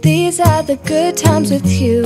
These are the good times with you.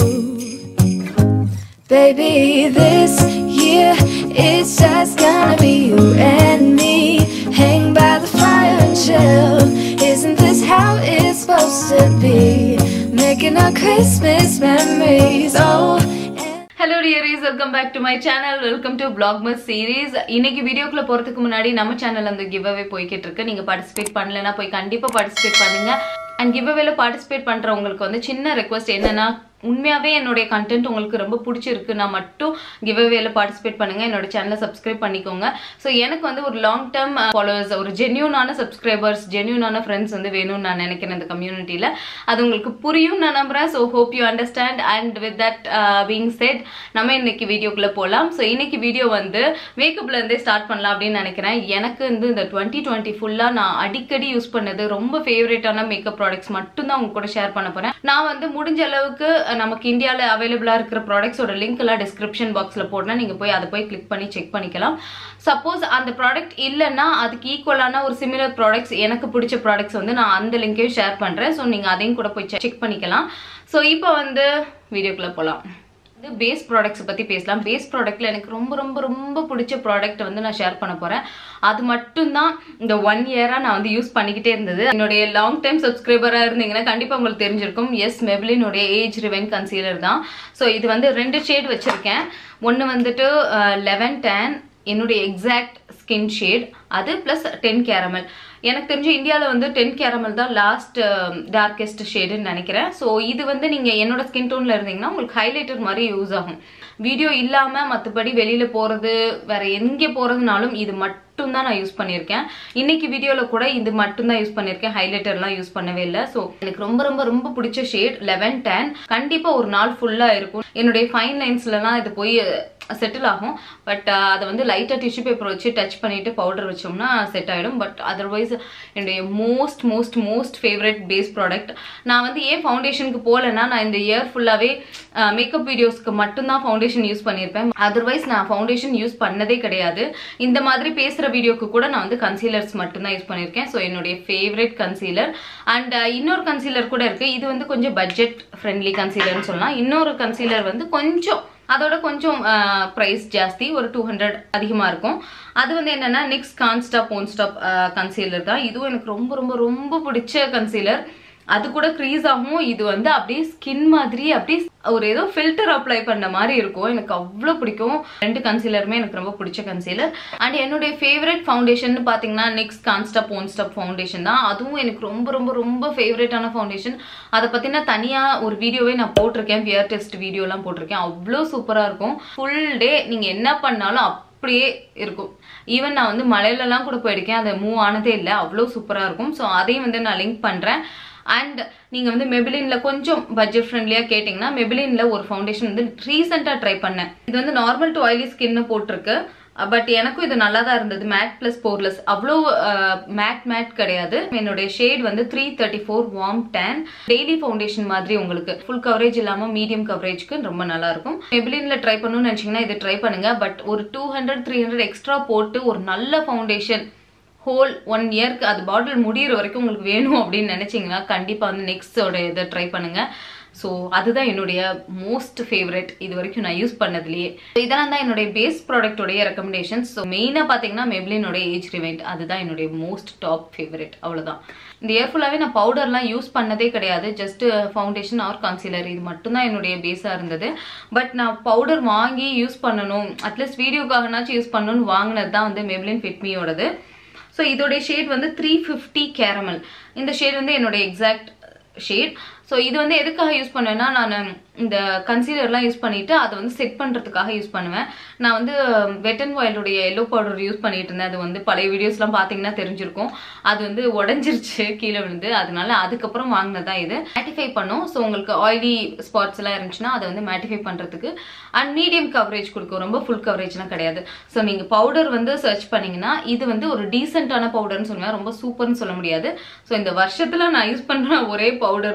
Baby, this year it's just gonna be you and me. Hang by the fire and chill. Isn't this how it's supposed to be? Making our Christmas memories. Oh, and hello dearies welcome back to my channel welcome to blogmas series இன்னைக்கு வீடியோக்குள்ள போறதுக்கு முன்னாடி நம்ம channel அந்த give away போய்கிட்டு இருக்கு நீங்க participate பண்ணலன்னா போய் கண்டிப்பா பார்ட்டிசிபேட் பண்ணுங்க அண்ட் கிவ் அவேல பார்ட்டிசிபேட் பண்றவங்களுக்கு வந்து சின்ன ரெக்வஸ்ட் என்னன்னா உண்மையாவே என்னுடைய கண்டென்ட் உங்களுக்கு ரொம்ப பிடிச்சிருக்குன்னா மட்டும் கிவ் அவேல பார்ட்டிசிபேட் பண்ணுங்க என்னோட சேனலை சப்ஸ்கிரைப் பண்ணிக்கோங்க ஸோ எனக்கு வந்து ஒரு லாங் டேர்ம் ஃபாலோவர்ஸ் ஒரு ஜென்யூனான சப்ஸ்கிரைபர்ஸ் ஜென்யூனான ஃப்ரெண்ட்ஸ் வந்து வேணும்னு நான் நினைக்கிறேன் இந்த கம்யூனிட்டியில் அது உங்களுக்கு புரியும் நான் நம்புறேன் so hope you understand and with that being set நம்ம இன்னைக்கு வீடியோக்குள்ள போகலாம் ஸோ இன்னைக்கு வீடியோ வந்து மேக்கப்ல இருந்தே ஸ்டார்ட் பண்ணலாம் அப்படின்னு நினைக்கிறேன் எனக்கு வந்து இந்த டுவெண்ட்டி டுவெண்ட்டி ஃபுல்லாக நான் அடிக்கடி யூஸ் பண்ணது ரொம்ப ஃபேவரட்டான மேக்கப் ப்ராடக்ட்ஸ் மட்டும் தான் உங்க கூட ஷேர் பண்ண போறேன் நான் வந்து முடிஞ்ச அளவுக்கு அஹ், நமக்கு இந்தியாவில் அவைலபிளா இருக்கிற ப்ராடக்ட்ஸோட லிங்க் எல்லாம் டிஸ்கிரிப்ஷன் பாக்ஸ்ல போடுறேன் நீங்க போய் அதை போய் கிளிக் பண்ணி செக் பண்ணிக்கலாம் சப்போஸ் அந்த ப்ராடக்ட் இல்லைன்னா அதுக்கு ஈக்குவலான ஒரு சிமிலர் ப்ராடக்ட்ஸ் எனக்கு பிடிச்ச ப்ராடக்ட்ஸ் வந்து நான் அந்த லிங்கையும் ஷேர் பண்றேன் ஸோ நீங்க அதையும் கூட போய் செக் பண்ணிக்கலாம் ஸோ இப்போ வந்து வீடியோக்குள்ள போகலாம் இது பேஸ் ப்ராடக்ட்ஸ் பற்றி பேசலாம் பேஸ் ப்ராடக்ட்டில் எனக்கு ரொம்ப ரொம்ப ரொம்ப பிடிச்ச ப்ராடக்ட் வந்து நான் ஷேர் பண்ண போகிறேன் அது மட்டும்தான் இந்த ஒன் இயராக நான் வந்து யூஸ் பண்ணிக்கிட்டே இருந்தது என்னுடைய லாங் டைம் சப்ஸ்கிரைபராக இருந்தீங்கன்னா கண்டிப்பாக உங்களுக்கு தெரிஞ்சிருக்கும் எஸ் மெப்ளினுடைய ஏஜ் ரிவைன் கன்சீலர் தான் ஸோ இது வந்து ரெண்டு ஷேட் வச்சுருக்கேன் ஒன்று வந்துட்டு லெவன் டேன் என்னுடைய எக்ஸாக்ட் ஸ்கின் ஷேட் அது ப்ளஸ் டென் கேரமல் எனக்கு தெரிஞ்சு இந்தியாவில் வந்து டென் கேரமல் தான் லாஸ்ட் டார்கெஸ்ட் ஷேடுன்னு நினைக்கிறேன் ஸோ இது வந்து நீங்கள் என்னோட ஸ்கின் டோனில் இருந்தீங்கன்னா உங்களுக்கு ஹைலைட்டர் மாதிரி யூஸ் ஆகும் வீடியோ இல்லாமல் மற்றபடி வெளியில் போகிறது வேற எங்கே போகிறதுனாலும் இது மட்டும் தான் நான் யூஸ் பண்ணியிருக்கேன் இன்னைக்கு வீடியோவில் கூட இது மட்டும் தான் யூஸ் பண்ணியிருக்கேன் ஹைலைட்டர்லாம் யூஸ் பண்ணவே இல்லை ஸோ எனக்கு ரொம்ப ரொம்ப ரொம்ப பிடிச்ச ஷேட் லெவன் டென் கண்டிப்பாக ஒரு நாள் ஃபுல்லாக இருக்கும் என்னுடைய ஃபைன் லைன்ஸ்லலாம் இது போய் செட்டில் ஆகும் பட் அதை வந்து லைட்டாக டிஷ்யூ பேப்பர் வச்சு டச் பண்ணிட்டு பவுடர் வச்சோம்னா செட் ஆகிடும் பட் அதர்வைஸ் என்னுடைய most most most favourite base product நான் வந்து ஏன் ஃபவுண்டேஷனுக்கு போகலன்னா நான் இந்த இயர் ஃபுல்லாகவே மேக்கப் வீடியோஸ்க்கு மட்டும்தான் ஃபவுண்டேஷன் யூஸ் பண்ணியிருப்பேன் அதர்வைஸ் நான் ஃபவுண்டேஷன் யூஸ் பண்ணதே கிடையாது இந்த மாதிரி பேசுகிற வீடியோக்கு கூட நான் வந்து கன்சீலர்ஸ் மட்டும்தான் யூஸ் பண்ணியிருக்கேன் ஸோ என்னுடைய ஃபேவரட் கன்சீலர் அண்ட் இன்னொரு கன்சீலர் கூட இருக்குது இது வந்து கொஞ்சம் பட்ஜெட் ஃப்ரெண்ட்லி கன்சீலர்னு சொல்லலாம் இன்னொரு கன்சீலர் வந்து கொஞ்சம் அதோட கொஞ்சம் ப்ரைஸ் ஜாஸ்தி ஒரு டூ ஹண்ட்ரட் அதிகமாக இருக்கும் அது வந்து என்னன்னா நெக்ஸ்ட் கான்ஸ்டாப் போன் ஸ்டாப் கன்சீலர் தான் இதுவும் எனக்கு ரொம்ப ரொம்ப ரொம்ப பிடிச்ச கன்சீலர் அது கூட க்ரீஸ் ஆகும் இது வந்து அப்படியே ஸ்கின் மாதிரி அப்படியே ஒரு ஏதோ ஃபில்டர் அப்ளை பண்ண மாதிரி இருக்கும் எனக்கு அவ்வளோ பிடிக்கும் ரெண்டு கன்சீலருமே எனக்கு ரொம்ப பிடிச்ச கன்சீலர் அண்ட் என்னுடைய ஃபேவரட் ஃபவுண்டேஷன் பார்த்தீங்கன்னா நெக்ஸ்ட் கான்ஸ்டாப் போன் ஸ்டாப் ஃபவுண்டேஷன் தான் அதுவும் எனக்கு ரொம்ப ரொம்ப ரொம்ப ஃபேவரட்டான ஃபவுண்டேஷன் அதை பற்றி நான் தனியாக ஒரு வீடியோவே நான் போட்டிருக்கேன் வியர் டெஸ்ட் வீடியோலாம் போட்டிருக்கேன் அவ்வளோ சூப்பராக இருக்கும் ஃபுல் டே நீங்கள் என்ன பண்ணாலும் அப்படியே இருக்கும் ஈவன் நான் வந்து மலையிலலாம் கூட போயிருக்கேன் அது மூவ் ஆனதே இல்லை அவ்வளோ சூப்பராக இருக்கும் ஸோ அதையும் வந்து நான் லிங்க் பண்ணுறேன் அண்ட் நீங்கள் வந்து மெபிலினில் கொஞ்சம் பட்ஜெட் ஃப்ரெண்ட்லியாக கேட்டிங்கன்னா மெபிலினில் ஒரு ஃபவுண்டேஷன் வந்து ரீசெண்டாக ட்ரை பண்ணேன் இது வந்து நார்மல் டு ஆயிலி ஸ்கின்னு போட்டிருக்கு பட் எனக்கும் இது நல்லா தான் இருந்தது மேட் ப்ளஸ் போர்லெஸ் அவ்வளோ மேட் மேட் கிடையாது என்னுடைய ஷேட் வந்து three thirty four warm tan daily foundation மாதிரி உங்களுக்கு ஃபுல் கவரேஜ் இல்லாமல் மீடியம் கவரேஜ்க்கு ரொம்ப நல்லா இருக்கும் மெபிலின்ல ட்ரை பண்ணணும்னு நினச்சிங்கன்னா இது ட்ரை பண்ணுங்க பட் ஒரு two hundred three hundred extra போட்டு ஒரு நல்ல ஃபவுண்டேஷன் ஹோல் ஒன் இயர்க்கு அது பாட்டில் முடியிற வரைக்கும் உங்களுக்கு வேணும் அப்படின்னு நினைச்சீங்கன்னா கண்டிப்பாக வந்து நெக்ஸ்டோட இதை ட்ரை பண்ணுங்க ஸோ அதுதான் என்னுடைய மோஸ்ட் ஃபேவரட் இது வரைக்கும் நான் யூஸ் பண்ணதுலேயே இதெல்லாம் தான் என்னுடைய பேஸ் ப்ராடக்டோடைய ரெக்கமெண்டேஷன்ஸ் ஸோ மெயினாக பார்த்தீங்கன்னா மெப்ளினோட ஏஜ் ரிவைண்ட் அதுதான் என்னுடைய மோஸ்ட் டாப் ஃபேவரட் அவ்வளோதான் இந்த இயர் ஃபுல்லாகவே நான் பவுடர்லாம் யூஸ் பண்ணதே கிடையாது ஜஸ்ட் ஃபவுண்டேஷன் ஆர் கன்சீலர் இது மட்டும்தான் என்னுடைய பேஸாக இருந்தது பட் நான் பவுடர் வாங்கி யூஸ் பண்ணணும் அட்லீஸ்ட் வீடியோக்காகனாச்சும் யூஸ் பண்ணணும்னு வாங்கினது தான் வந்து மெப்ளின் ஃபிட்மியோடது ஸோ இதோடைய ஷேட் வந்து த்ரீ ஃபிஃப்டி கேரமல் இந்த ஷேட் வந்து என்னோட எக்ஸாக்ட் ஷேட் ஸோ இது வந்து எதுக்காக யூஸ் பண்ணுவேன்னா நான் இந்த கன்சீலர்லாம் யூஸ் பண்ணிட்டு அதை வந்து செட் பண்ணுறதுக்காக யூஸ் பண்ணுவேன் நான் வந்து வெட் அண்ட் வைல்டுடைய எல்லோ பவுடர் யூஸ் பண்ணிட்டு இருந்தேன் அது வந்து பழைய வீடியோஸ்லாம் பார்த்தீங்கன்னா தெரிஞ்சிருக்கும் அது வந்து உடஞ்சிருச்சு கீழே விழுந்து அதனால அதுக்கப்புறம் வாங்கினதா இது மேட்டிஃபை பண்ணும் ஸோ உங்களுக்கு ஆயிலி ஸ்பாட்ஸ் எல்லாம் இருந்துச்சுன்னா அதை வந்து மேட்டிஃபை பண்ணுறதுக்கு அண்ட் மீடியம் கவரேஜ் கொடுக்கும் ரொம்ப ஃபுல் கவரேஜ்லாம் கிடையாது ஸோ நீங்கள் பவுடர் வந்து சர்ச் பண்ணீங்கன்னா இது வந்து ஒரு டீசென்டான பவுடர்னு சொல்லுவேன் ரொம்ப சூப்பர்னு சொல்ல முடியாது ஸோ இந்த வருஷத்தில் நான் யூஸ் பண்ணுற ஒரே பவுடர்னு சொல்லலாம்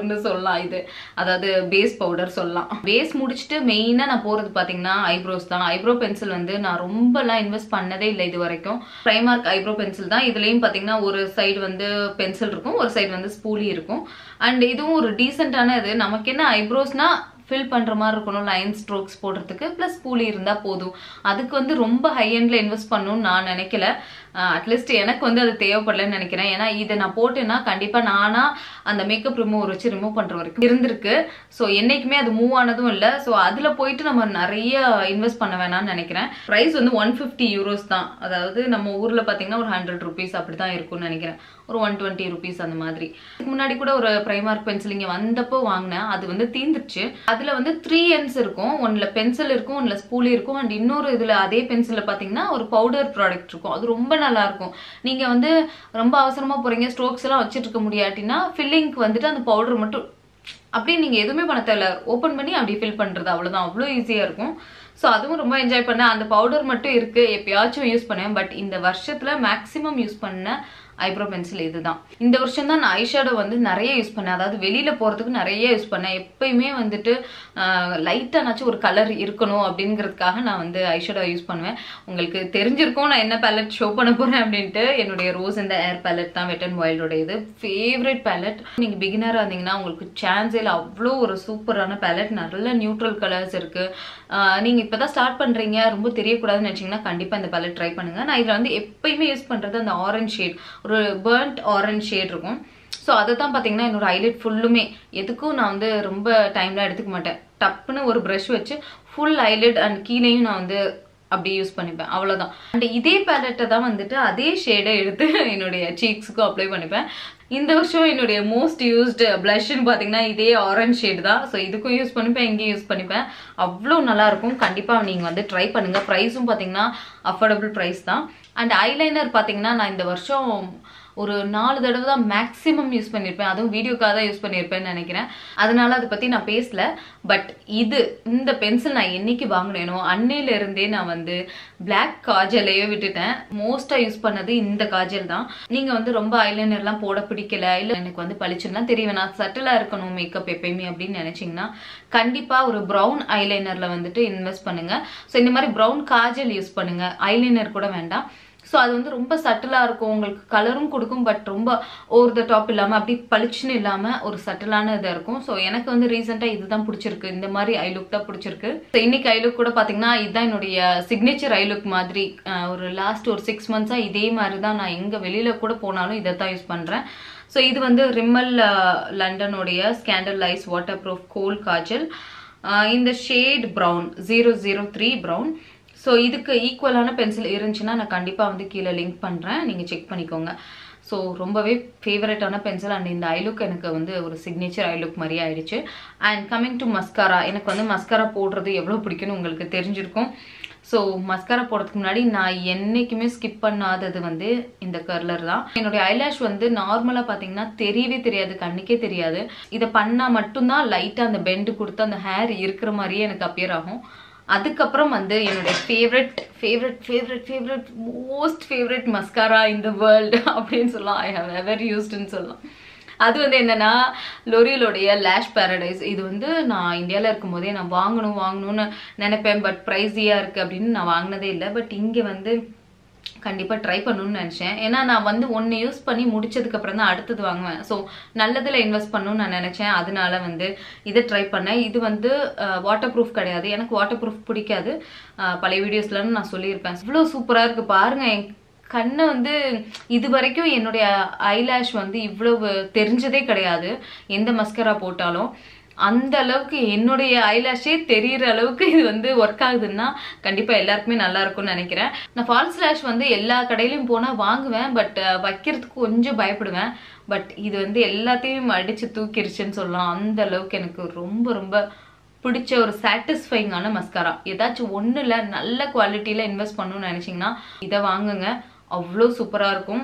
சொல்லலாம் இது அதாவது பேஸ் பவுடர் சொல்லலாம் பேஸ் முடிச்சுட்டு மெயினாக நான் போகிறது பார்த்தீங்கன்னா ஐப்ரோஸ் தான் ஐப்ரோ பென்சில் வந்து நான் ரொம்பலாம் இன்வெஸ்ட் பண்ணதே இல்லை இது வரைக்கும் ப்ரைமார்க் ஐப்ரோ பென்சில் தான் இதுலேயும் பார்த்தீங்கன்னா ஒரு சைடு வந்து பென்சில் இருக்கும் ஒரு சைடு வந்து ஸ்பூலி இருக்கும் அண்ட் இதுவும் ஒரு டீசெண்டான இது நமக்கு என்ன ஐப்ரோஸ்னா ஃபில் பண்ணுற மாதிரி இருக்கணும் லைன் ஸ்ட்ரோக்ஸ் போடுறதுக்கு ப்ளஸ் பூலி இருந்தால் போதும் அதுக்கு வந்து ரொம்ப ஹை எண்டில் இன்வெஸ்ட் பண்ணணும்னு நான் நினைக்கல அட்லீஸ்ட் எனக்கு வந்து அது தேவைப்படலன்னு நினைக்கிறேன் ஏன்னா இதை நான் போட்டேன்னா கண்டிப்பாக நானாக அந்த மேக்கப் ரிமூவர் வச்சு ரிமூவ் பண்ணுற வரைக்கும் இருந்திருக்கு ஸோ என்னைக்குமே அது மூவ் ஆனதும் இல்லை ஸோ அதில் போயிட்டு நம்ம நிறைய இன்வெஸ்ட் பண்ண வேணாம்னு நினைக்கிறேன் ப்ரைஸ் வந்து ஒன் ஃபிஃப்டி யூரோஸ் தான் அதாவது நம்ம ஊரில் பார்த்தீங்கன்னா ஒரு ஹண்ட்ரட் ருபீஸ் அப்படி தான் இருக்கும்னு நினைக்கிறேன் ஒரு ஒன் டுவெண்ட்டி ருபீஸ் அந்த மாதிரி இதுக்கு முன்னாடி கூட ஒரு ப்ரைமார்க் பென்சில் இங்கே வந்தப்போ வாங்கினேன் அது வந்து தீந்துருச்சு அதில் வந்து த்ரீ எண்ட்ஸ் இருக்கும் ஒன்றில் பென்சில் இருக்கும் ஒன்றில் ஸ்பூலி இருக்கும் அண்ட் இன்னொரு இதில் அதே பென்சிலில் பார்த்தீங்கன்னா ஒரு பவுடர் ப்ராடக்ட் இருக்கும் அது ரொம்ப நல்லா இருக்கும் நீங்கள் வந்து ரொம்ப அவசரமாக போகிறீங்க ஸ்ட்ரோக்ஸ் எல்லாம் வச்சுட்டு இருக்க முடியாட்டினா ஃபில்லிங்க்கு வந்துட்டு அந்த பவுடர் மட்டும் அப்படியே நீங்கள் எதுவுமே பண்ண தேவையில்ல ஓப்பன் பண்ணி அப்படி ஃபில் பண்ணுறது அவ்வளோதான் அவ்வளோ ஈஸியாக இருக்கும் ஸோ அதுவும் ரொம்ப என்ஜாய் பண்ணேன் அந்த பவுடர் மட்டும் இருக்குது எப்பயாச்சும் யூஸ் பண்ணேன் பட் இந்த வருஷத்தில் மேக்ஸிமம் யூஸ் பண்ண ஐப்ரோ பென்சில் இதுதான் இந்த வருஷம் தான் நான் ஐஷேடோ வந்து நிறைய யூஸ் பண்ணேன் அதாவது வெளியில் போகிறதுக்கு நிறைய யூஸ் பண்ணேன் எப்பயுமே வந்துட்டு லைட்டானாச்சும் ஒரு கலர் இருக்கணும் அப்படிங்கிறதுக்காக நான் வந்து ஐஷேடோ யூஸ் பண்ணுவேன் உங்களுக்கு தெரிஞ்சிருக்கும் நான் என்ன பேலட் ஷோ பண்ண போகிறேன் அப்படின்ட்டு என்னுடைய ரோஸ் இந்த ஏர் பேலட் தான் வெட் அண்ட் வைல்டோட இது ஃபேவரட் பேலட் நீங்கள் பிகினராக இருந்தீங்கன்னா உங்களுக்கு சான்ஸே இல்லை அவ்வளோ ஒரு சூப்பரான பேலட் நல்ல நியூட்ரல் கலர்ஸ் இருக்குது நீங்கள் இப்போ தான் ஸ்டார்ட் பண்ணுறீங்க ரொம்ப தெரியக்கூடாதுன்னு நினச்சிங்கன்னா கண்டிப்பாக இந்த பேலட் ட்ரை பண்ணுங்கள் நான் இதில் வந்து எப்பயுமே யூஸ் பண்ணுறது அந்த ஆரஞ்ச் ஷேட் ஒரு பேர்ன்ட் ஆரஞ்ச் ஷேட் இருக்கும் ஸோ அதை தான் பார்த்தீங்கன்னா என்னோட ஹைலைட் ஃபுல்லுமே எதுக்கும் நான் வந்து ரொம்ப டைம்லாம் எடுத்துக்க மாட்டேன் டப்புன்னு ஒரு ப்ரஷ் வச்சு ஃபுல் ஹைலைட் அண்ட் கீழேயும் நான் வந்து அப்படி யூஸ் பண்ணிப்பேன் அவ்வளோதான் அண்ட் இதே பேலட்டை தான் வந்துட்டு அதே ஷேடை எடுத்து என்னுடைய சீக்ஸுக்கும் அப்ளை பண்ணிப்பேன் இந்த வருஷம் என்னுடைய மோஸ்ட் யூஸ்டு ப்ளஷ்ன்னு பார்த்தீங்கன்னா இதே ஆரஞ்ச் ஷேடு தான் ஸோ இதுக்கும் யூஸ் பண்ணிப்பேன் இங்கேயும் யூஸ் பண்ணிப்பேன் அவ்வளோ நல்லாயிருக்கும் கண்டிப்பாக நீங்கள் வந்து ட்ரை பண்ணுங்கள் ப்ரைஸும் பார்த்தீங்கன்னா அஃபோர்டபுள் ப்ரைஸ் தான் அண்ட் ஐலைனர் பார்த்தீங்கன்னா நான் இந்த வருஷம் ஒரு நாலு தடவை தான் மேக்ஸிமம் யூஸ் பண்ணியிருப்பேன் அதுவும் வீடியோக்காக தான் யூஸ் பண்ணியிருப்பேன்னு நினைக்கிறேன் அதனால அதை பற்றி நான் பேசல பட் இது இந்த பென்சில் நான் என்னைக்கு வாங்கினேனோ அன்னையிலேருந்தே நான் வந்து பிளாக் காஜலையே விட்டுட்டேன் மோஸ்ட்டாக யூஸ் பண்ணது இந்த காஜல் தான் நீங்கள் வந்து ரொம்ப ஐலைனர்லாம் போட பிடிக்கல இல்லை எனக்கு வந்து பளிச்சுலாம் தெரியும் நான் சட்டிலாக இருக்கணும் மேக்கப் எப்பயுமே அப்படின்னு நினச்சிங்கன்னா கண்டிப்பாக ஒரு ப்ரௌன் ஐலைனரில் வந்துட்டு இன்வெஸ்ட் பண்ணுங்கள் ஸோ இந்த மாதிரி ப்ரௌன் காஜல் யூஸ் பண்ணுங்கள் ஐலைனர் கூட வேண்டாம் ஸோ அது வந்து ரொம்ப சட்டிலாக இருக்கும் உங்களுக்கு கலரும் கொடுக்கும் பட் ரொம்ப ஓவர் த டாப் இல்லாமல் அப்படி பளிச்சுன்னு இல்லாமல் ஒரு சட்டிலான இதாக இருக்கும் ஸோ எனக்கு வந்து ரீசெண்டாக இதுதான் பிடிச்சிருக்கு இந்த மாதிரி ஐ லுக் தான் பிடிச்சிருக்கு ஸோ இன்னைக்கு ஐ லுக் கூட பார்த்தீங்கன்னா இதுதான் என்னுடைய சிக்னேச்சர் ஐ லுக் மாதிரி அஹ், ஒரு லாஸ்ட் ஒரு சிக்ஸ் மந்த்ஸாக இதே மாதிரி தான் நான் எங்கே வெளியில் கூட போனாலும் இதை தான் யூஸ் பண்ணுறேன் ஸோ இது வந்து ரிம்மல் லண்டனுடைய scandaleyes waterproof kohl kajal ah, இந்த shade brown zero zero three brown so இதுக்கு ஈக்குவலான பென்சில் இருந்துச்சுன்னா நான் கண்டிப்பாக வந்து கீழே லிங்க் பண்ணுறேன் நீங்கள் செக் பண்ணிக்கோங்க ஸோ ரொம்பவே ஃபேவரட்டான பென்சில் அண்ட் இந்த ஐலுக் எனக்கு வந்து ஒரு சிக்னேச்சர் ஐலுக் மாதிரி ஆயிடுச்சு அண்ட் கம்மிங் டு மஸ்காரா எனக்கு வந்து மஸ்காரா போடுறது எவ்வளோ பிடிக்கும்னு உங்களுக்கு தெரிஞ்சிருக்கும் ஸோ மஸ்காரா போடுறதுக்கு முன்னாடி நான் என்னைக்குமே ஸ்கிப் பண்ணாதது வந்து இந்த கர்லர் தான் என்னுடைய ஐலாஷ் வந்து நார்மலாக பார்த்தீங்கன்னா தெரியவே தெரியாது கண்ணுக்கே தெரியாது இதை பண்ணால் மட்டும்தான் லைட்டாக அந்த பெண்டு கொடுத்து அந்த ஹேர் இருக்கிற மாதிரியே எனக்கு அப்பியர் ஆகும் அதுக்கப்புறம் வந்து என்னுடைய favourite favourite favourite favourite most favourite mascara இந்த வேர்ல்டு அப்படின்னு சொல்லலாம் ஐ ஹவ் எவர் யூஸ்டுன்னு சொல்லலாம் அது வந்து என்னன்னா லொரியலோடைய லேஷ் பேரடைஸ் இது வந்து நான் இந்தியாவில் இருக்கும்போதே நான் வாங்கணும் வாங்கணும்னு நினைப்பேன் பட் ப்ரைஸியாக இருக்குது அப்படின்னு நான் வாங்கினதே இல்லை பட் இங்கே வந்து கண்டிப்பாக ட்ரை பண்ணணும்னு நினச்சேன் ஏன்னா நான் வந்து ஒன்று யூஸ் பண்ணி முடிச்சதுக்கு அப்புறம் தான் அடுத்தது வாங்குவேன் ஸோ நல்லதில் இன்வெஸ்ட் பண்ணணும்னு நான் நினச்சேன் அதனால வந்து இதை ட்ரை பண்ணேன் இது வந்து வாட்டர் ப்ரூஃப் கிடையாது எனக்கு வாட்டர் ப்ரூஃப் பிடிக்காது அஹ், பழைய வீடியோஸ்லன்னு நான் சொல்லியிருப்பேன் இவ்வளோ சூப்பராக இருக்குது பாருங்கள் என் கண்ணை வந்து இது வரைக்கும் என்னுடைய ஐலாஷ் வந்து இவ்வளவு தெரிஞ்சதே கிடையாது எந்த மஸ்கரா போட்டாலும் அந்த அளவுக்கு என்னுடைய ஐலாஷே தெரியிற அளவுக்கு இது வந்து ஒர்க் ஆகுதுன்னா கண்டிப்பாக எல்லாருக்குமே நல்லா இருக்கும்னு நினைக்கிறேன் நான் ஃபால்ஸ் லேஷ் வந்து எல்லா கடையிலையும் போனால் வாங்குவேன் பட் வைக்கிறதுக்கு கொஞ்சம் பயப்படுவேன் பட் இது வந்து எல்லாத்தையும் அடித்து தூக்கிருச்சுன்னு சொல்லலாம் அந்த அளவுக்கு எனக்கு ரொம்ப ரொம்ப பிடிச்ச ஒரு சாட்டிஸ்ஃபைங்கான மஸ்காரா ஏதாச்சும் ஒன்றில் நல்ல குவாலிட்டியில் இன்வெஸ்ட் பண்ணணும்னு நினச்சிங்கன்னா இதை வாங்குங்க அவ்வளோ சூப்பராக இருக்கும்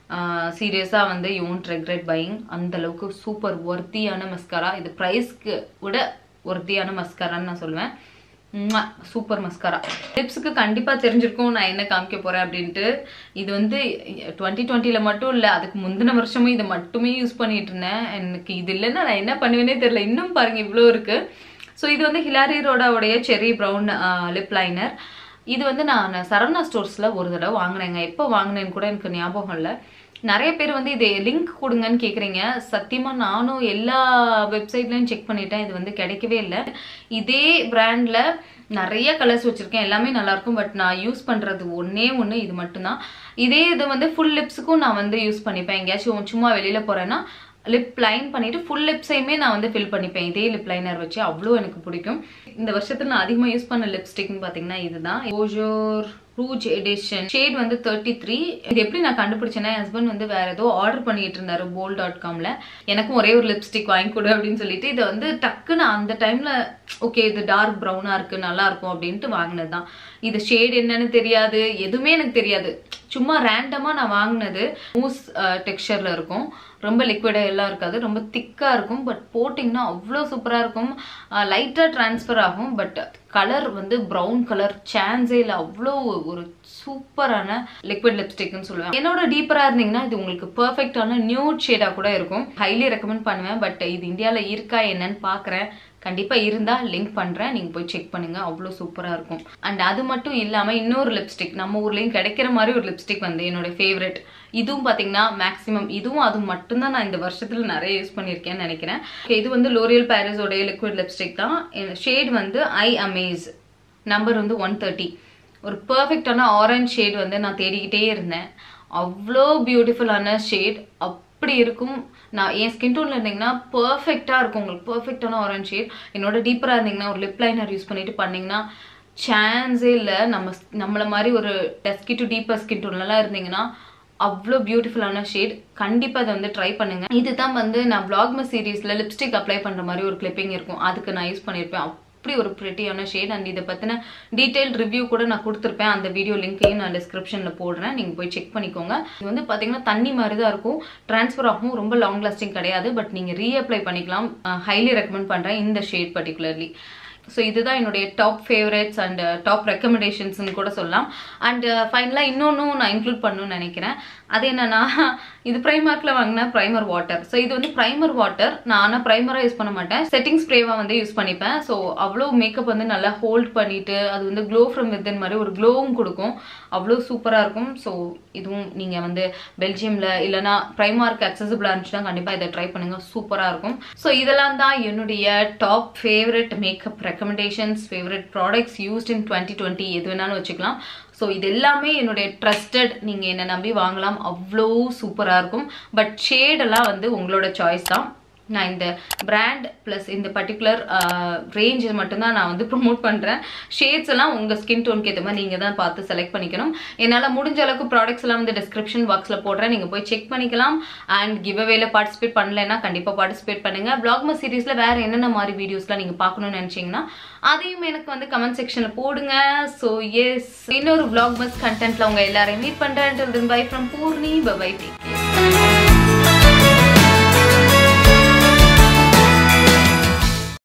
சீரியஸாக வந்து யூ ஒன்ட் ரெக்ரெட் பையிங் அந்த அளவுக்கு சூப்பர் ஒர்த்தியான மஸ்காரா இது ப்ரைஸ்க்கு விட ஒர்த்தியான மஸ்காரான்னு நான் சொல்லுவேன் சூப்பர் மஸ்காரா லிப்ஸுக்கு கண்டிப்பாக தெரிஞ்சிருக்கும் நான் என்ன காமிக்க போகிறேன் அப்படின்ட்டு இது வந்து டுவெண்ட்டி டுவெண்ட்டியில் மட்டும் இல்லை அதுக்கு முந்தின வருஷமும் இதை மட்டுமே யூஸ் பண்ணிட்டு இருந்தேன் எனக்கு இது இல்லைன்னா நான் என்ன பண்ணுவேனே தெரியல இன்னும் பாருங்க இவ்வளோ இருக்கு ஸோ இது வந்து ஹிலாரி ரோடாவுடைய செரி ப்ரௌன் லிப் லைனர் இது வந்து நான் சரவணா ஸ்டோர்ஸில் ஒரு தடவை வாங்கினேங்க எப்போ வாங்கினேன்னு கூட எனக்கு ஞாபகம் இல்லை நிறைய பேர் வந்து இது லிங்க் கொடுங்கன்னு கேட்குறீங்க சத்தியமாக நானும் எல்லா வெப்சைட்லையும் செக் பண்ணிட்டேன் இது வந்து கிடைக்கவே இல்லை இதே பிராண்டில் நிறைய கலர்ஸ் வச்சுருக்கேன் எல்லாமே நல்லாயிருக்கும் பட் நான் யூஸ் பண்ணுறது ஒன்றே ஒன்று இது மட்டும்தான் இதே இது வந்து ஃபுல் லிப்ஸுக்கும் நான் வந்து யூஸ் பண்ணிப்பேன் எங்கேயாச்சும் சும்மா வெளியில் போகிறேன்னா லிப் லைன் பண்ணிட்டு ஃபுல் லிப்ஸையுமே நான் வந்து ஃபில் பண்ணிப்பேன் இதே லிப் லைனர் வச்சு அவ்வளோ எனக்கு பிடிக்கும் இந்த வருஷத்துல நான் அதிகமாக யூஸ் பண்ண லிப்ஸ்டிக்னு பார்த்தீங்கன்னா இதுதான் ஓஜோர் ரூஜ் எடிஷன் ஷேட் வந்து தேர்ட்டி த்ரீ இது எப்படி நான் கண்டுபிடிச்சேன்னா என் ஹஸ்பண்ட் வந்து வேற ஏதோ ஆர்டர் பண்ணிட்டு இருந்தாரு போல் டாட் காம்ல எனக்கும் ஒரே ஒரு லிப்ஸ்டிக் வாங்கி கொடு அப்படின்னு சொல்லிட்டு இதை வந்து டக்குன்னு அந்த டைம்ல ஓகே இது டார்க் ப்ரௌனா இருக்கு நல்லா இருக்கும் அப்படின்ட்டு வாங்கினது தான் இது ஷேட் என்னன்னு தெரியாது எதுவுமே எனக்கு தெரியாது சும்மா ரேண்டமா நான் வாங்கினது மூஸ் டெக்ஸ்சர்ல இருக்கும் ரொம்ப லிக்விடா எல்லாம் இருக்காது ரொம்ப திக்கா இருக்கும் பட் போட்டிங்கன்னா அவ்வளோ சூப்பரா இருக்கும் லைட்டா டிரான்ஸ்ஃபர் ஆகும் பட் கலர் வந்து ப்ரௌன் கலர் சான்ஸே இல்லை அவ்வளோ ஒரு சூப்பரான லிக்விட் லிப்ஸ்டிக்னு சொல்லுவேன் என்னோட டீப்பரா இருந்தீங்கன்னா இது உங்களுக்கு பெர்ஃபெக்டான நியூட் ஷேடா கூட இருக்கும் ஹைலி ரெக்கமெண்ட் பண்ணுவேன் பட் இது இந்தியாவில் இருக்கா என்னன்னு பார்க்குறேன் கண்டிப்பாக இருந்தால் லிங்க் பண்ணுறேன் நீங்கள் போய் செக் பண்ணுங்கள் அவ்வளோ சூப்பராக இருக்கும் அண்ட் அது மட்டும் இல்லாமல் இன்னொரு லிப்ஸ்டிக் நம்ம ஊர்லேயும் கிடைக்கிற மாதிரி ஒரு லிப்ஸ்டிக் வந்து என்னோட ஃபேவரட் இதுவும் பார்த்தீங்கன்னா மேக்ஸிமம் இதுவும் அது மட்டும்தான் நான் இந்த வருஷத்தில் நிறைய யூஸ் பண்ணியிருக்கேன்னு நினைக்கிறேன் Okay, இது வந்து லோரியல் பாரிஸோடைய லிக்விட் லிப்ஸ்டிக் தான் ஷேட் வந்து ஐ அமேஸ் நம்பர் வந்து ஒன் தேர்ட்டி ஒரு பர்ஃபெக்டான ஆரஞ்ச் ஷேட் வந்து நான் தேடிக்கிட்டே இருந்தேன் அவ்வளோ பியூட்டிஃபுல்லான ஷேட் அப்படி இருக்கும் நான் என் ஸ்கின் டோனில் இருந்தீங்கன்னா பர்ஃபெக்டாக இருக்கும் உங்களுக்கு பர்ஃபெக்டான ஆரஞ்ச் ஷேட் என்னோட டீப்பராக இருந்தீங்கன்னா ஒரு லிப் லைனர் யூஸ் பண்ணிட்டு பண்ணீங்கன்னா சான்ஸே இல்லை நம்ம நம்மள மாதிரி ஒரு டஸ்கி டு டீப்பர் ஸ்கின் டோன்லலாம் இருந்தீங்கன்னா அவ்வளோ பியூட்டிஃபுல்லான ஷேட் கண்டிப்பாக அதை வந்து ட்ரை பண்ணுங்க இதுதான் வந்து நான் vlogmas சீரீஸில் லிப்ஸ்டிக் அப்ளை பண்ணுற மாதிரி ஒரு கிளிப்பிங் இருக்கும் அதுக்கு நான் யூஸ் பண்ணியிருப்பேன் அப்படி ஒரு ப்ரிட்டியான ஷேட் அண்ட் இதை பற்றின டீட்டெயில் ரிவ்யூ கூட நான் கொடுத்துருப்பேன் அந்த வீடியோ லிங்க்கையும் நான் டிஸ்கிரிப்ஷனில் போடுறேன் நீங்கள் போய் செக் பண்ணிக்கோங்க இது வந்து பார்த்தீங்கன்னா தண்ணி மாதிரி தான் இருக்கும் ட்ரான்ஸ்ஃபர் ஆகும் ரொம்ப லாங் லாஸ்டிங் கிடையாது பட் நீங்கள் ரீஅப்ளை பண்ணிக்கலாம் ஹைலி ரெக்கமெண்ட் பண்ணுறேன் இந்த ஷேட் பர்டிகுலர்லி ஸோ இதுதான் என்னுடைய டாப் ஃபேவரட்ஸ் அண்ட் டாப் ரெக்கமெண்டேஷன்ஸ்னு கூட சொல்லலாம் அண்ட் ஃபைனலாக இன்னொன்றும் நான் இன்க்ளூட் பண்ணணும்னு நினைக்கிறேன் அது என்னன்னா இது ப்ரைமார்க்கில் வாங்கின ப்ரைமர் வாட்டர் ஸோ இது வந்து ப்ரைமர் வாட்டர் நான் ஆனால் ப்ரைமராக யூஸ் பண்ண மாட்டேன் செட்டிங் ஸ்ப்ரேவாக வந்து யூஸ் பண்ணிப்பேன் ஸோ அவ்வளோ மேக்கப் வந்து நல்லா ஹோல்ட் பண்ணிட்டு அது வந்து க்ளோ ஃப்ரம் வித்தின் மாதிரி ஒரு க்ளோவும் கொடுக்கும் அவ்வளோ சூப்பராக இருக்கும் ஸோ இதுவும் நீங்கள் வந்து பெல்ஜியமில் இல்லைனா ப்ரைமார்க் அக்சசபிளாக இருந்துச்சுன்னா கண்டிப்பாக இதை ட்ரை பண்ணுங்கள் சூப்பராக இருக்கும் ஸோ இதெல்லாம் தான் என்னுடைய top favourite makeup recommendations favourite products used in twenty twenty எது வேணாலும் வச்சுக்கலாம் ஸோ இது எல்லாமே என்னுடைய ட்ரஸ்டட் நீங்கள் என்னை நம்பி வாங்கலாம் அவ்வளோ சூப்பராக இருக்கும் பட் ஷேடெல்லாம் வந்து உங்களோட சாய்ஸ் தான் நான் இந்த பிராண்ட் ப்ளஸ் இந்த பர்டிகுலர் ரேஞ்ச் மட்டும்தான் நான் வந்து ப்ரொமோட் பண்ணுறேன் ஷேட்ஸ் எல்லாம் உங்கள் ஸ்கின் டோனுக்கு ஏற்ற மாதிரி நீங்கள் தான் பார்த்து செலக்ட் பண்ணிக்கணும் என்னால் முடிஞ்ச அளவுக்கு ப்ராடக்ட்ஸ் எல்லாம் வந்து டிஸ்கிரிப்ஷன் பாக்ஸில் போடுறேன் நீங்கள் போய் செக் பண்ணிக்கலாம் அண்ட் கிவ் அவேல பார்ட்டிசிபேட் பண்ணலைன்னா கண்டிப்பாக பார்ட்டிசிபேட் பண்ணுங்கள் பிளாக்மஸ் சீரீஸில் வேறு என்னென்ன மாதிரி வீடியோஸ்லாம் நீங்கள் பார்க்கணும்னு நினச்சிங்கன்னா அதையும் எனக்கு வந்து கமெண்ட் செக்ஷனில் போடுங்க ஸோ எஸ் இன்னொரு பிளாக்மஸ் கண்டென்ட்டில் உங்கள் எல்லாரையும் மீட் பண்ணுறேன் bye from Poorni bye take